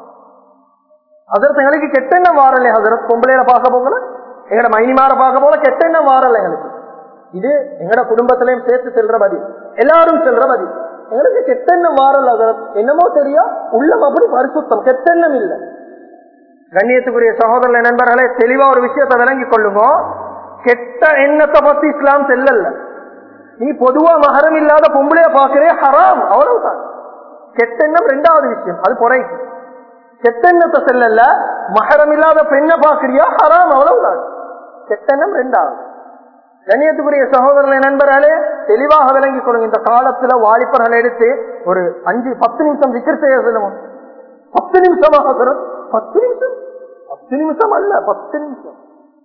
[SPEAKER 1] அதற்கு எங்களுக்கு கெட்டெண்ணம் வாரல அதற்கு பொம்பளையில பார்க்க போகல எங்கட மைனிமார பார்க்க போல கெட்டெண்ணம் வாரல எங்களுக்கு இது எங்கட குடும்பத்திலையும் சேர்த்து செல்ற பதில் எல்லாரும் செல்ற பதில் எங்களுக்கு கெட்டெண்ணம் வாரல் அதற்கு என்னமோ தெரியும் உள்ளம் அப்படி பரிசுத்தம் கெட்டெண்ணம் இல்லை கண்ணியத்துக்குரிய சகோதர நண்பர்களே தெளிவா ஒரு விஷயத்தை விளங்கி கொள்ளுங்க கெட்ட எண்ணத்தை பத்தி இஸ்லாம் செல்லல நீ பொதுவா மகரம் இல்லாத பொம்பளைய பாக்குறே ஹராம் அவ்வளவுதான் கெட்டெண்ணம் ரெண்டாவது விஷயம் அது குறைக்கு கெட்டெண்ணத்தை செல்லல மகரம் இல்லாத பெண்ணை பாக்குறியா ஹராம் அவ்வளவுதான் கெட்டெண்ணம் ரெண்டாவது கண்ணியத்துக்குரிய சகோதரர்களை நண்பர்களே தெளிவாக விளங்கிக் கொள்ளுங்க இந்த காலத்துல வாலிபர்கள் எடுத்து ஒரு அஞ்சு பத்து நிமிஷம் விக்கிர செய்ய சொல்லுவோம் பத்து நிமிஷமாக பத்து நிமிஷம் பத்து நிமிஷம் அல்ல பத்து நிமிஷம்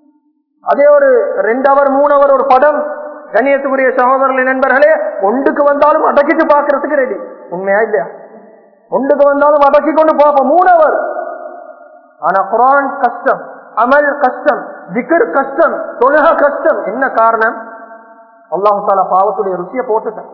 [SPEAKER 1] அதே ஒரு ரெண்டு அவர் மூணு அவர் ஒரு படம் கண்ணியத்துக்குரிய சகோதரர்களை நண்பர்களே ஒன்றுக்கு வந்தாலும் அடக்கிட்டு பாக்குறதுக்கு ரெடி உண்மையா இல்லையா ஒன்றுக்கு வந்தாலும் அடக்கி கொண்டு பார்ப்போம் மூணு அவர் ஆனா குரான் கஷ்டம் அமல் கஷ்டம் திகர் கஷ்டம் தொழுக கஷ்டம் என்ன காரணம் அல்லாஹு தாலா பாவத்துடைய ருசியை போட்டுட்டேன்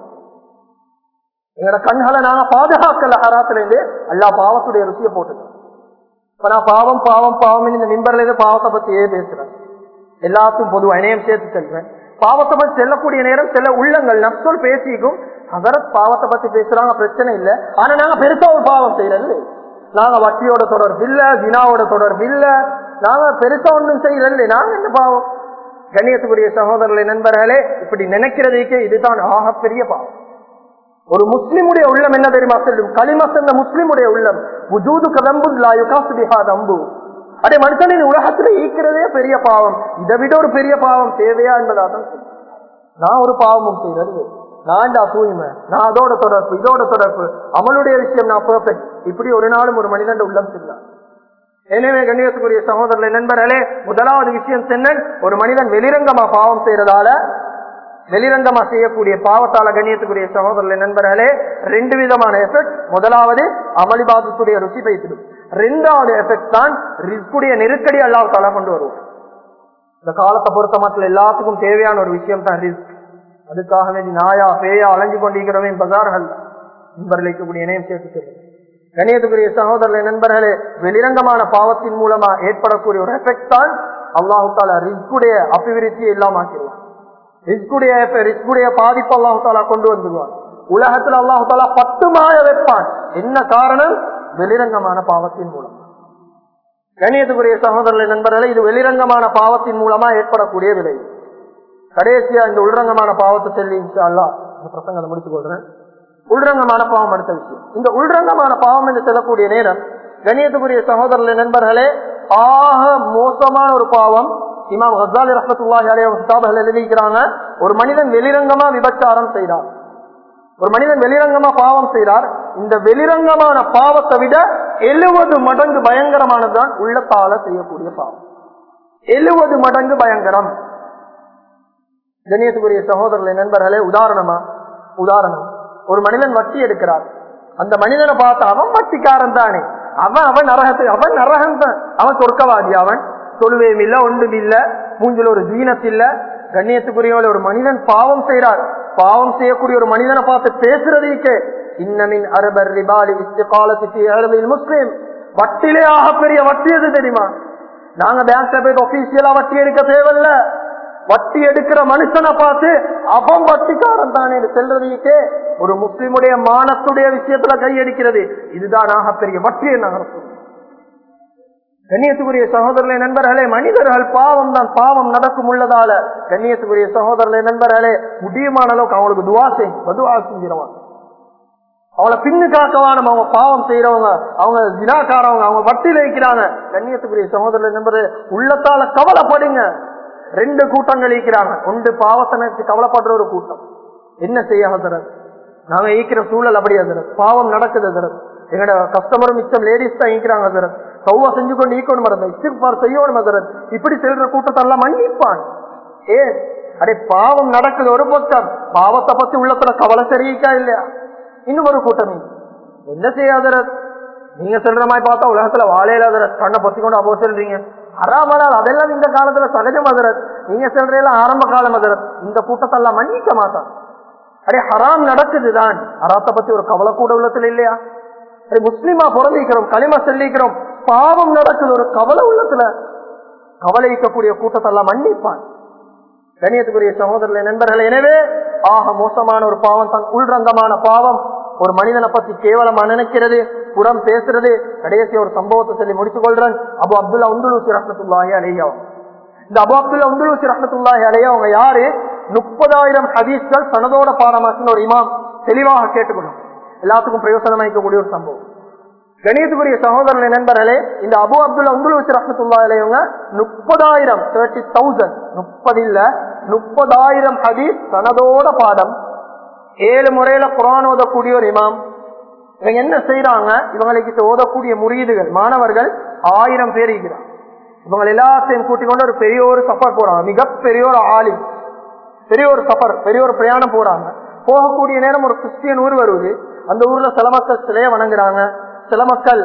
[SPEAKER 1] எங்களோட கண்களை நாங்க பாதுகாக்கல ஹராத்துல இருந்து அல்லா பாவத்துடைய ருசியை போட்டுட்டேன் இப்ப நான் பாவம் பாவம் பாவம் இந்த மிம்பர்ல இருந்து பாவத்தை பத்தியே பேசுறேன் எல்லாத்துக்கும் பொதுவா இணையம் சேர்த்து செல்வேன் பாவத்தை பத்தி செல்லக்கூடிய நேரம் சில உள்ளங்கள் நப்சொல் பேசிக்கும் அதரத் பாவத்தை பத்தி பேசுறாங்க பிரச்சனை இல்ல ஆனா நாங்க பெருசா ஒரு பாவம் செய்யறது நாங்க வட்டியோட தொடர்பு இல்ல தினாவோட தொடர்பு இல்ல நாங்க பெருசா ஒன்றும் செய்யறது நாங்க என்ன பாவம் கண்ணியத்துக்குரிய சகோதரர்களை நண்பர்களே இப்படி நினைக்கிறதுக்கே இதுதான் ஆகப்பெரிய பாவம் ஒரு முஸ்லிமுடைய உள்ளம் என்ன தெரியுமா சொல்லும் களிமா சென்ற முஸ்லிமுடைய உள்ளம் உஜூது கதம்பு அம்பு அதே மனுஷனின் உலகத்துல ஈக்கிறதே பெரிய பாவம் இதை விட ஒரு பெரிய பாவம் தேவையா என்பதாக நான் ஒரு பாவமும் செய்யறது நான் தான் தூய்மை நான் அதோட தொடர்பு இதோட தொடர்பு அவளுடைய விஷயம் நான் பெர்ஃபெக்ட் இப்படி ஒரு நாளும் ஒரு மனிதன் உள்ளம் செல்லாம் எனவே கண்ணியத்துக்குரிய சகோதரர்களை நண்பர்களே முதலாவது விஷயம் சென்னன் ஒரு மனிதன் வெளிரங்கமா பாவம் செய்யறதால வெளிரங்கமா செய்யக்கூடிய பாவத்தால கண்ணியத்துக்குரிய சகோதரர்களை நண்பர்களே ரெண்டு விதமான எஃபெக்ட் முதலாவது அமளிபாதத்துடைய ருசி வைத்திடும் ரெண்டாவது எஃபெக்ட் தான் ரிஸ்குடைய நெருக்கடி அல்லாஹால கொண்டு வருவோம் இந்த காலத்தை பொறுத்த மட்டும் எல்லாத்துக்கும் தேவையான ஒரு விஷயம் தான் ரிஸ்க் அதுக்காக வேண்டி நாயா பேயா அலைஞ்சு கொண்டிருக்கிறவன் பஜார்கள் நண்பர்களுக்கு இணையம் சேர்த்து சொல்லுங்க கணியத்துக்குரிய சகோதரர்கள் நண்பர்களே வெளிரங்கமான பாவத்தின் மூலமா ஏற்படக்கூடிய ஒரு எஃபெக்ட் தான் அல்லாஹு தாலா ரிஸ்குடைய அபிவிருத்தியை இல்லாம ஆக்கிடுவான் ரிஸ்குடைய ரிஸ்குடைய பாதிப்பு அல்லாஹு தாலா கொண்டு வந்துடுவான் உலகத்தில் அல்லாஹு தாலா பத்து மாய வைப்பான் என்ன காரணம் வெளிரங்கமான பாவத்தின் மூலம் கணியத்துக்குரிய சகோதரர்களை நண்பர்களே இது வெளிரங்கமான பாவத்தின் மூலமா ஏற்படக்கூடிய விலை கடைசியா இந்த உள்ரங்கமான பாவத்தை சொல்லி அல்லா இந்த பிரசங்கத்தை முடித்துக் கொள்றேன் உள்ரங்கமான பாவம் அடுத்த விஷயம் இந்த உள்ரங்கமான பாவம் என்று சொல்லக்கூடிய நேரம் கணியத்துக்குரிய சகோதரர்களே நண்பர்களே ஆக மோசமான ஒரு பாவம் இமாம் ஹசாலி ரஹமத்துல்லாஹி அலைஹி கிதாபுகள் எழுதிக்கிறாங்க ஒரு மனிதன் வெளிரங்கமா விபச்சாரம் செய்தார் ஒரு மனிதன் வெளிரங்கமா பாவம் செய்தார் இந்த வெளிரங்கமான பாவத்தை விட எழுபது மடங்கு பயங்கரமானதுதான் உள்ளத்தால செய்யக்கூடிய பாவம் எழுபது மடங்கு பயங்கரம் கண்ணியத்துக்குரிய சகோதரர்களே நண்பர்களே உதாரணமா உதாரணம் ஒரு மனிதன் வட்டி எடுக்கிறார் அந்த மனிதனை பார்த்து அவன் வட்டிக்காரன் தானே அவன் அவன் நரகத்து அவன் நரகம் தான் அவன் சொர்க்கவாதி அவன் தொழுவேம் இல்ல ஒன்றும் இல்ல மூஞ்சில ஒரு ஜீனத் இல்ல கண்ணியத்துக்குரியவள் ஒரு மனிதன் பாவம் செய்யறார் பாவம் செய்யக்கூடிய ஒரு மனிதனை பார்த்து பேசுறதுக்கு இன்னமின் அரபர் ரிபாலி இஸ்திகாலத்துக்கு முஸ்லீம் வட்டிலே ஆக பெரிய வட்டி எது தெரியுமா நாங்க பேங்க்ல போயிட்டு ஒபிஷியலா வட்டி எடுக்க தேவையில்ல வட்டி எடுக்கிற மனுஷனை பார்த்து அவன் வட்டிக்காரன் தானே செல்றதுக்கு ஒரு முஸ்லிமுடைய மானத்துடைய விஷயத்துல கையடிக்கிறது இதுதான் ஆக பெரிய வட்டியை நகர்த்தும் கண்ணியத்துக்குரிய சகோதரர்களே நண்பர்களே மனிதர்கள் பாவம் தான் பாவம் நடக்கும் உள்ளதால கண்ணியத்துக்குரிய சகோதரர்களே நண்பர்களே முடியுமான அளவுக்கு அவங்களுக்கு துவா செய்யும் பதுவா செஞ்சிருவாங்க அவளை பின்னு காக்கவானம் அவங்க பாவம் செய்யறவங்க அவங்க வினாக்காரவங்க அவங்க வட்டியில இருக்கிறாங்க கண்ணியத்துக்குரிய சகோதரர் நண்பர் உள்ளத்தால கவலைப்படுங்க ரெண்டு கூட்டங்கள் இருக்கிறாங்க ஒன்று பாவத்தை நினைச்சு கவலைப்படுற ஒரு கூட்டம் என்ன செய்ய ஹசரத் நாங்க ஈக்கிற சூழல் அப்படி ஹசரத் பாவம் நடக்குது ஹசரத் எங்களோட கஸ்டமரும் மிச்சம் லேடிஸ் தான் ஈக்கிறாங்க ஹசரத் சௌவா செஞ்சு கொண்டு ஈக்கணும் மறந்த இஸ்திஃபார் செய்யணும் ஹசரத் இப்படி செல்ற கூட்டத்தை எல்லாம் மன்னிப்பான் ஏன் அடே பாவம் நடக்குது ஒரு பக்கம் பாவத்தை பத்தி உள்ளத்துல கவலை சரியிக்கா இல்லையா இன்னும் ஒரு கூட்டம் என்ன செய்யாதரத் நீங்க சொல்ற மாதிரி பார்த்தா உலகத்துல வாழையிலாதரத் கண்ணை பொத்தி கொண்டு அப்போ சொல்றீங்க அறாமலால் அதெல்லாம் இந்த காலத்துல சகஜம் அதரத் நீங்க சொல்றதெல்லாம் ஆரம்ப காலம் அதரத் இந்த கூட்டத்தெல்லாம் மன்னிக்க மாட்டான் அடே ஹராம் நடக்குதுதான் ஹராத்தை பத்தி ஒரு கவலை கூட உள்ளத்துல இல்லையா அடே முஸ்லிமா பிறந்திக்கிறோம் களிமா சொல்லிக்கிறோம் பாவம் நடக்குது ஒரு கவலை உள்ளத்துல கவலைக்கக்கூடிய கூட்டத்தெல்லாம் மன்னிப்பான் கணியத்துக்குரிய சகோதரர்களே நண்பர்களே எனவே ஆக மோசமான ஒரு பாவம் தான் உள்ரங்கமான பாவம் ஒரு மனிதனை பத்தி கேவலமா நினைக்கிறது புறம் பேசுறது கடைசி ஒரு சம்பவத்தை சொல்லி முடித்துக் கொள்றேன் அபு அப்துல்லா உந்துலூசி ரஹமத்துல்லாஹி அலையா இந்த அபு அப்துல்லா உந்துலூசி ரஹமத்துல்லாஹி அலையா அவங்க யாரு முப்பதாயிரம் ஹதீஸ்கள் சனதோட பாடமாக்கின ஒரு இமாம் தெளிவாக கேட்டுக்கணும் எல்லாத்துக்கும் பிரயோசனமாக்கக்கூடிய ஒரு சம்பவம் கணியத்துக்குரிய சகோதரனை நண்பர்களே இந்த அபு அப்துல்லா உந்துலூசி ரஹமத்துல்லா அலையவங்க முப்பதாயிரம் தேர்ட்டி தௌசண்ட் முப்பது இல்ல முப்பதாயிரம் ஹதீஸ் சனதோட பாடம் ஏழு முறையில குரான் ஓதக்கூடிய ஒரு இமாம் இவங்க என்ன செய்யறாங்க இவங்களுக்கு ஓதக்கூடிய முறியீடுகள் மாணவர்கள் ஆயிரம் பேர் இருக்கிறாங்க இவங்க எல்லாத்தையும் கூட்டிக் கொண்டு ஒரு பெரிய ஒரு சஃபர் போறாங்க மிகப்பெரிய ஒரு ஆளி பெரிய ஒரு சஃபர் பெரிய ஒரு பிரயாணம் போறாங்க போகக்கூடிய நேரம் ஒரு கிறிஸ்டியன் ஊர் வருவது அந்த ஊர்ல சில மக்கள் சிலைய வணங்குறாங்க சில மக்கள்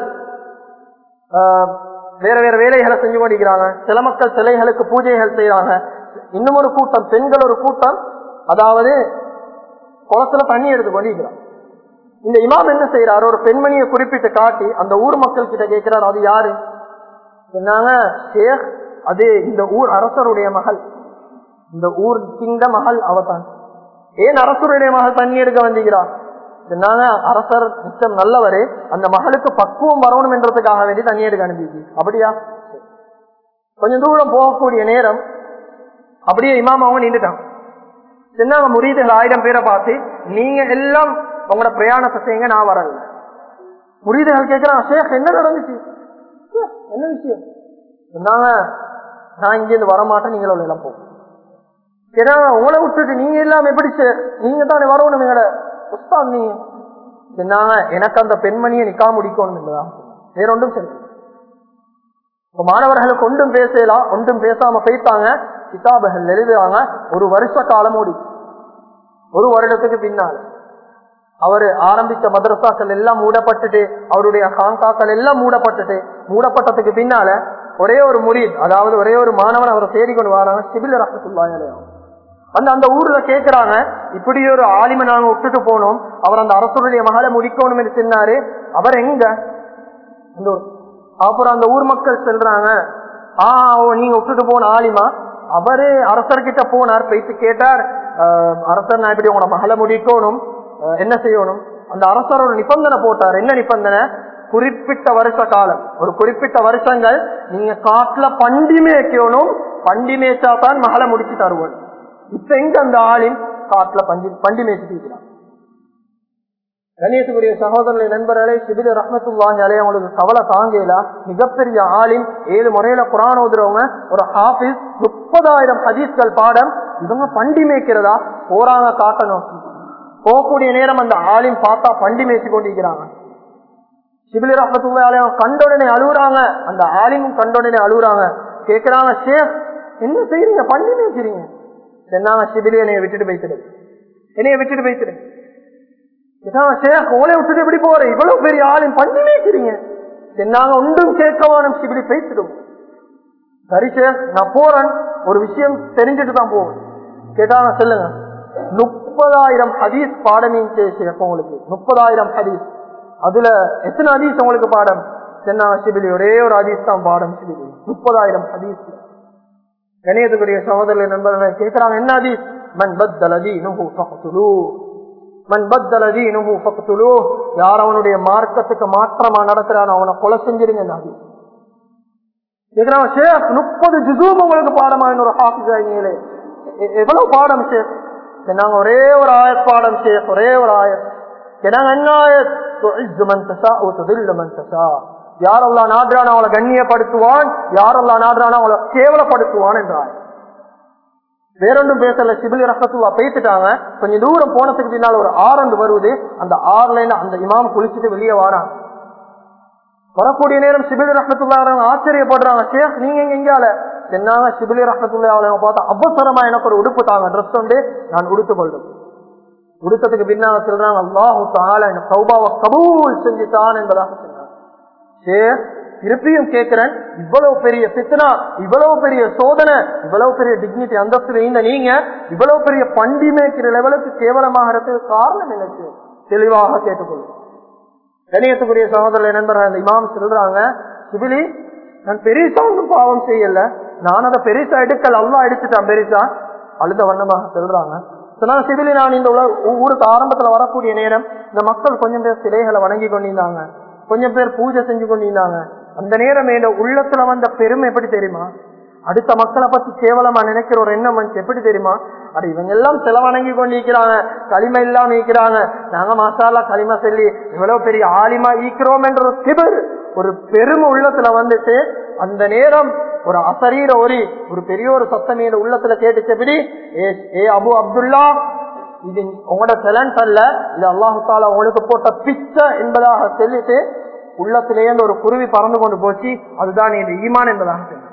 [SPEAKER 1] வேற வேற வேலைகளை செஞ்சு கொண்டிருக்கிறாங்க சில மக்கள் சிலைகளுக்கு பூஜைகள் செய்யறாங்க இன்னும் ஒரு கூட்டம் பெண்கள் ஒரு கூட்டம் அதாவது குளத்துல தண்ணி எடுத்து கொண்டிருக்கிறார் இந்த இமாம் என்ன செய்யறாரு ஒரு பெண்மணியை குறிப்பிட்டு காட்டி அந்த ஊர் மக்கள் கிட்ட கேட்கிறார் அது யாரு சொன்னாங்க ஷேக் அது இந்த ஊர் அரசருடைய மகள் இந்த ஊர் கிண்ட மகள் அவதான் ஏன் அரசருடைய மகள் தண்ணி எடுக்க வந்தீங்களா சொன்னாங்க அரசர் மிச்சம் நல்லவரு அந்த மகளுக்கு பக்குவம் வரணும் என்றதுக்காக வேண்டி தண்ணி எடுக்க அனுப்பிச்சு அப்படியா கொஞ்சம் தூரம் போகக்கூடிய நேரம் அப்படியே இமாம் அவங்க நின்றுட்டான் சின்னாங்க முரீதுகள் ஆயிரம் பேரை பார்த்து நீங்க எல்லாம் உங்களோட பிரயாணத்தை செய்யுங்க நான் வரல முரீதுகள் கேட்கிறான் ஷேக் என்ன நடந்துச்சு என்ன விஷயம் சொன்னாங்க நான் இங்க இருந்து வரமாட்டேன் நீங்களும் எல்லாம் போகும் ஏன்னா உங்களை விட்டுட்டு நீங்க எல்லாம் எப்படி நீங்க தானே வரணும் எங்களோட உஸ்தான் நீங்க சொன்னாங்க எனக்கு அந்த பெண்மணியை நிக்கா முடிக்கணும் என்பதா வேற ஒன்றும் சரி இப்ப மாணவர்களுக்கு ஒன்றும் பேசலாம் ஒன்றும் பேசாம போய்த்தாங்க கிதாபுகள் எழுதுறாங்க ஒரு வருஷ காலம் ஓடி ஒரு வருடத்துக்கு பின்னால் அவரு ஆரம்பிச்ச மதரசாக்கள் எல்லாம் மூடப்பட்டுட்டு அவருடைய காங்காக்கள் எல்லாம் மூடப்பட்டுட்டு மூடப்பட்டதுக்கு பின்னால ஒரே ஒரு முரீத் அதாவது ஒரே ஒரு மாணவன் அவரை தேடி கொண்டு வராங்க சிபில் ரசத்துள்ளாயாலயம் அந்த அந்த ஊர்ல கேக்குறாங்க இப்படி ஒரு ஆலிமை நாங்க விட்டுட்டு போனோம் அவர் அந்த அரசுடைய மகளை முடிக்கணும் என்று சொன்னாரு அவர் எங்க அப்புறம் அந்த ஊர் மக்கள் சொல்றாங்க ஆஹ் நீங்க விட்டுட்டு போன ஆலிமா அவரு அரசர்கிட்ட போனார் போயிட்டு கேட்டார் அரசர் நான் இப்படி உங்களோட மகளை முடிக்கணும் என்ன செய்யணும் அந்த அரசர் ஒரு நிபந்தனை போட்டார் என்ன நிபந்தனை குறிப்பிட்ட வருஷ காலம் ஒரு குறிப்பிட்ட வருஷங்கள் நீங்க காட்டுல பண்டி மேய்க்கணும் பண்டி மேய்ச்சா தான் மகளை முடிச்சு தருவோம் இப்ப எங்க அந்த ஆளின் காட்டுல பஞ்சி பண்டி மேய்ச்சிட்டு இருக்கிறான் கணேசபுரிய சகோதரர்களை நண்பர்களே சிபில ரஹமத்துல்லாஹி அலைய அவங்களுக்கு கவலை தாங்கல மிகப்பெரிய ஆளின் ஏழு முறையில குரான் ஓதுறவங்க ஒரு ஹாபிஸ் முப்பதாயிரம் ஹதீஸ்கள் பாடம் இவங்க பண்டி மேய்க்கிறதா போறாங்க காட்டணும் போகக்கூடிய நேரம் அந்த ஆளின் பார்த்தா பண்டி மேய்ச்சி கொண்டிருக்கிறாங்க சிபிலி ரஹமத்துல்லா அலைய கண்டோடனே அழுகுறாங்க அந்த ஆலிமும் கண்டோடனே அழுகுறாங்க கேக்குறாங்க ஷேக் என்ன செய்யறீங்க பண்டி மேய்க்கிறீங்க சொன்னாங்க சிபிலி என்னைய விட்டுட்டு போய்த்துடு என்னைய விட்டுட்டு போய்த்துடு ஓலை விட்டுட்டு எப்படி போற இவ்வளவு பெரிய ஆளின் பண்ணி மேய்க்கிறீங்க நாங்க ஒன்றும் கேட்கவானும் இப்படி பேசிடும் சரி சார் நான் போறேன் ஒரு விஷயம் தெரிஞ்சுட்டு தான் போவேன் கேட்டாங்க சொல்லுங்க முப்பதாயிரம் ஹதீஸ் பாடமையும் சேர்க்க உங்களுக்கு முப்பதாயிரம் ஹதீஸ் அதுல எத்தனை ஹதீஸ் உங்களுக்கு பாடம் சென்னாங்க சிபிலி ஒரே ஒரு ஹதீஸ் தான் பாடம் சிபிலி முப்பதாயிரம் ஹதீஸ் கணியத்துக்குரிய சகோதரர் நண்பர்கள் கேட்கிறாங்க என்ன ஹதீஸ் மன் பத்தல் அதீனுஹு ஃபக்துலூஹ் மன் பத்தல் அதீனுஹு ஃபக்துலூஹ் யார் அவனுடைய மார்க்கத்துக்கு மாற்றமா நடக்கிறானோ அவனை கொலை செஞ்சிருங்க ஹதீஸ் கேட்கிறாங்க ஷேக் முப்பது ஜுசூம் உங்களுக்கு பாடமா இன்னொரு ஹாஃபிஸ் ஆகிங்களே எவ்வளவு பாடம் ஷேக் நாங்க ஒரே ஒரு ஆயத் பாடம் ஷேக் ஒரே ஒரு ஆயத் நாங்க என்ன ஆயத் துஇஸ்ஸு மன் தஷா வ துதில்லு மன் தஷா யாரெல்லாம் நாடுறான அவளை கண்ணியப்படுத்துவான் யாரெல்லாம் நாடுறான அவளை கேவலப்படுத்துவான் என்றார் வேறொன்றும் பேசல சிபிலி ரஹத்துவா பேசிட்டாங்க கொஞ்சம் தூரம் போனதுக்கு பின்னால் ஒரு ஆறு வருவது அந்த ஆறுல அந்த இமாம் குளிச்சுட்டு வெளியே வாரான் வரக்கூடிய நேரம் சிபிலி ரஹத்துல்லா ஆச்சரியப்படுறாங்க ஷேக் நீங்க எங்க எங்கால என்னாங்க சிபிலி ரஹத்துல்லா அவளை பார்த்தா அவசரமா எனக்கு ஒரு உடுப்பு தாங்க ட்ரெஸ் வந்து நான் உடுத்து கொள்றேன் உடுத்ததுக்கு பின்னால சொல்றாங்க அல்லாஹு தால இந்த சௌபாவை கபூல் செஞ்சுட்டான் என்பதாக சொன்னாங்க ஷேக் திருப்பியும் கேட்கிறேன் இவ்வளவு பெரிய பித்தனா இவ்வளவு பெரிய சோதனை இவ்வளவு பெரிய டிக்னிட்டி அந்தஸ்து இந்த நீங்க இவ்வளவு பெரிய பண்டி மேய்க்கிற லெவலுக்கு கேவலமாகிறதுக்கு காரணம் எனக்கு தெளிவாக கேட்டுக்கொள்ளும் கணியத்துக்குரிய சகோதரர் நண்பர்கள் அந்த இமாம் சொல்றாங்க சிபிலி நான் பெருசா ஒன்றும் பாவம் செய்யல நான் அதை பெருசா எடுக்கல அல்லா எடுத்துட்டேன் பெருசா அழுத வண்ணமாக சொல்றாங்க சொன்னாங்க சிபிலி நான் இந்த உலக ஊருக்கு ஆரம்பத்துல வரக்கூடிய நேரம் இந்த மக்கள் கொஞ்சம் பேர் சிலைகளை வணங்கி கொண்டிருந்தாங்க கொஞ்சம் பேர் பூஜை செஞ்சு கொண்டிருந்தாங்க அந்த நேரம் என் உள்ளத்துல வந்த பெருமை எப்படி தெரியுமா அடுத்த மக்களை பத்தி கேவலமா நினைக்கிற ஒரு எண்ணம் வந்துச்சு எப்படி தெரியுமா அது இவங்க எல்லாம் செலவணங்கி கொண்டிருக்கிறாங்க களிமை இல்லாம ஈக்கிறாங்க நாங்க மாசாலா களிமா சொல்லி இவ்வளவு பெரிய ஆலிமா ஈக்கிறோம் என்ற ஒரு சிபர் ஒரு பெருமை உள்ளத்துல வந்துட்டு அந்த நேரம் ஒரு அசரீர ஒரி ஒரு பெரிய ஒரு சத்தமீன உள்ளத்துல கேட்டுச்சபடி ஏ அபு அப்துல்லா இது உங்களோட டேலண்ட் அல்ல இது அல்லாஹு தாலா உங்களுக்கு போட்ட பிச்சை என்பதாக சொல்லிட்டு உள்ளத்திலேருந்து ஒரு குருவி பறந்து கொண்டு போச்சு அதுதான் இந்த ஈமான் என்பதாக சொன்ன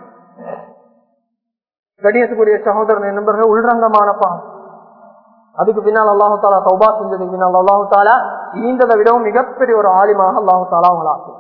[SPEAKER 1] கணியத்துக்குரிய சகோதரன் நண்பர்கள் உள்ரங்கமான பாவம் அதுக்கு பின்னால் அல்லாஹு தாலா சௌபா செஞ்சதுக்கு பின்னால் அல்லாஹு தாலா ஈந்ததை விடவும் மிகப்பெரிய ஒரு ஆலிமாக அல்லாஹு தாலா அவங்களாக்கும்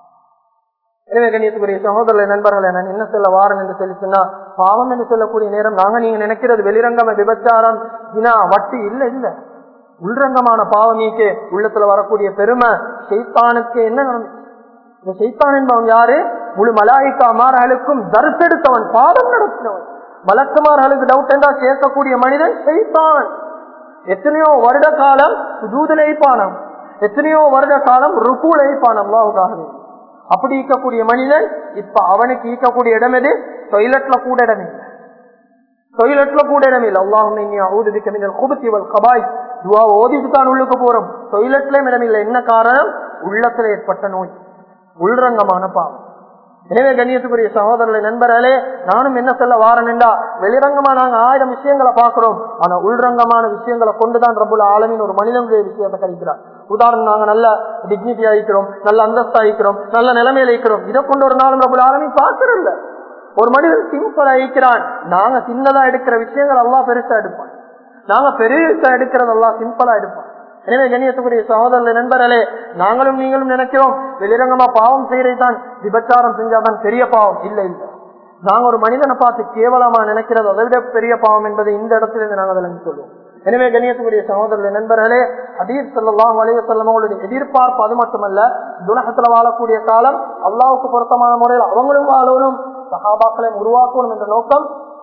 [SPEAKER 1] எனவே கண்ணியத்துக்குரிய சகோதரர் நண்பர்களை நான் என்ன சொல்ல வாரன் என்று சொல்லி சொன்னா பாவம் என்று சொல்லக்கூடிய நேரம் நாங்க நீங்க நினைக்கிறது வெளிரங்கம விபச்சாரம் இனா வட்டி இல்ல இல்ல உள்ரங்கமான பாவமீக்கு உள்ளத்துல வரக்கூடிய பெருமை செய்தானுக்கு என்ன நடந்துச்சு இந்த செய்தான் என்பவன் யாரு முழு மலாய்க்கா மார்களுக்கும் தரிசெடுத்தவன் பாடம் நடத்தினவன் மலக்குமார்களுக்கு டவுட் என்றா கேட்கக்கூடிய மனிதன் செய்தான் எத்தனையோ வருட காலம் சுஜூதில் ஐப்பானம் எத்தனையோ வருட காலம் ருக்கூல் ஐப்பானம் அல்லாவுக்காகவே அப்படி ஈக்கக்கூடிய மனிதன் இப்ப அவனுக்கு ஈக்கக்கூடிய இடம் எது டொய்லெட்ல கூட இடம் இல்லை டொய்லெட்ல கூட இடம் இல்லை அல்லாஹும் கபாய் துவா ஓதிட்டு தான் உள்ளுக்கு போறோம் டொய்லெட்லயும் இடம் இல்லை என்ன காரணம் உள்ளத்துல ஏற்பட்ட நோய் உள்ரங்கமான பாவம் எனவே கண்ணியத்துக்குரிய சகோதரர்களை நண்பர்களே நானும் என்ன சொல்ல வாரனேண்டா வெளிரங்கமா நாங்க ஆயிரம் விஷயங்களை பாக்குறோம் ஆனா உள்ரங்கமான விஷயங்களை கொண்டுதான் ரபுல் ஆலமின் ஒரு மனிதனுடைய விஷயத்தை கழிக்கிறார் உதாரணம் நாங்க நல்ல டிக்னிட்டி ஆகிக்கிறோம் நல்ல அந்தஸ்து ஆகிக்கிறோம் நல்ல நிலைமையில இருக்கிறோம் இதை கொண்டு ஒரு நாளும் ரபுல் ஆலமின் பாக்குறதில்ல ஒரு மனிதன் சிம்பிளா இருக்கிறான் நாங்க சின்னதா எடுக்கிற விஷயங்கள் எல்லாம் பெருசா எடுப்பான் நாங்க பெருசா எடுக்கிறது எல்லாம் சிம்பிளா எடுப்போம் எனவே கண்ணியத்துக்குரிய சகோதரர்கள் நண்பர்களே நாங்களும் நீங்களும் நினைக்கிறோம் வெளிரங்கமா பாவம் செய்யறதுதான் விபச்சாரம் செஞ்சாதான் பெரிய பாவம் இல்ல இல்ல நாங்க ஒரு மனிதனை பார்த்து கேவலமா நினைக்கிறது அதை விட பெரிய பாவம் என்பதை இந்த இடத்துல இருந்து நாங்கள் விளங்கி சொல்லுவோம் எனவே கண்ணியத்துக்குரிய சகோதரர்கள் நண்பர்களே அதீர் செல்லாம் வலைய செல்லமங்களுடைய எதிர்பார்ப்பு அது மட்டுமல்ல துலகத்துல வாழக்கூடிய காலம் அல்லாவுக்கு பொருத்தமான முறையில் அவங்களும் வாழணும் சகாபாக்களையும் உருவாக்கணும் என்ற நோக்கம்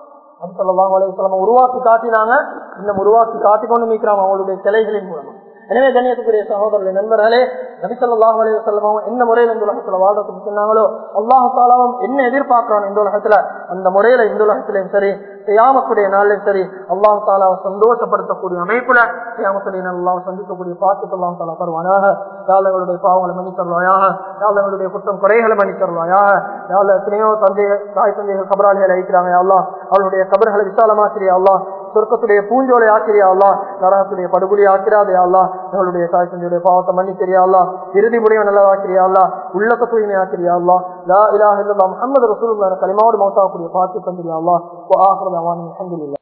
[SPEAKER 1] உருவாக்கி காட்டினாங்க இன்னும் உருவாக்கி காட்டி கொண்டு நிற்கிறாங்க அவங்களுடைய சிலைகளின் மூலமா எனவே கண்ணியத்துக்குரிய சகோதரர்கள் நண்பர்களே நபிசல்லாஹ் அலைய செல்லமும் என்ன முறையில் இந்த உலகத்துல வாழ்றதுக்கு சொன்னாங்களோ அல்லாஹு தாலாவும் என்ன எதிர்பார்க்கிறான் இந்த உலகத்துல அந்த முறையில இந்த உலகத்திலையும் சரி கியாமத்துடைய நாளிலும் சரி அல்லாஹ் தாலா சந்தோஷப்படுத்தக்கூடிய அமைப்புல கியாமத்துடைய நாள் அல்லாஹ் சந்திக்கக்கூடிய பாத்துக்கு அல்லாஹ் தாலா தருவானாக யாழ் எங்களுடைய பாவங்களை மன்னித்தருவாயாக யாழ் எங்களுடைய குற்றம் குறைகளை மன்னித்தருவாயாக யாழ் எத்தனையோ தந்தை தாய் தந்தைகள் கபராளிகள் அழிக்கிறாங்க அல்லாஹ் அவளுடைய கபர்களை விசாலமாக்கிறியா அல்லாஹ் சொர்க்கத்துடைய பூஞ்சோலை ஆக்கிரியா அல்லா நரகத்துடைய படுகொலி ஆக்கிறாதே அல்லா எங்களுடைய தாய் தந்தையுடைய பாவத்தை மன்னிக்கிறியா அல்லா இறுதி முடிவை நல்லதாக்கிறியா அல்லா உள்ளத்தை தூய்மை ஆக்கிரியா அல்லா லா இலாஹ இல்லல்லா முஹம்மது ரசூலுல்லாஹ் கலிமாவோடு மௌத்தாக்கூடிய பாத்து தந்திரியா அல்லா வஆஹிரு தவானா அல்ஹம்துலில்லாஹ்